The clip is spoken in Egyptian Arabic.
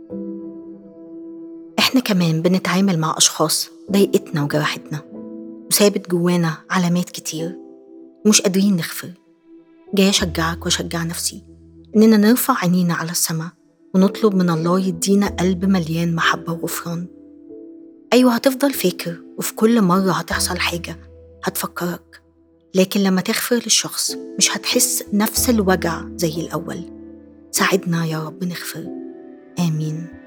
إحنا كمان بنتعامل مع أشخاص ضايقتنا وجرحتنا وسابت جوانا علامات كتير ومش قادرين نغفر جاي أشجعك وأشجع نفسي إننا نرفع عينينا على السماء ونطلب من الله يدينا قلب مليان محبة وغفران أيوة هتفضل فاكر وفي كل مرة هتحصل حاجة هتفكرك لكن لما تغفر للشخص مش هتحس نفس الوجع زي الأول ساعدنا يا رب نغفر آمين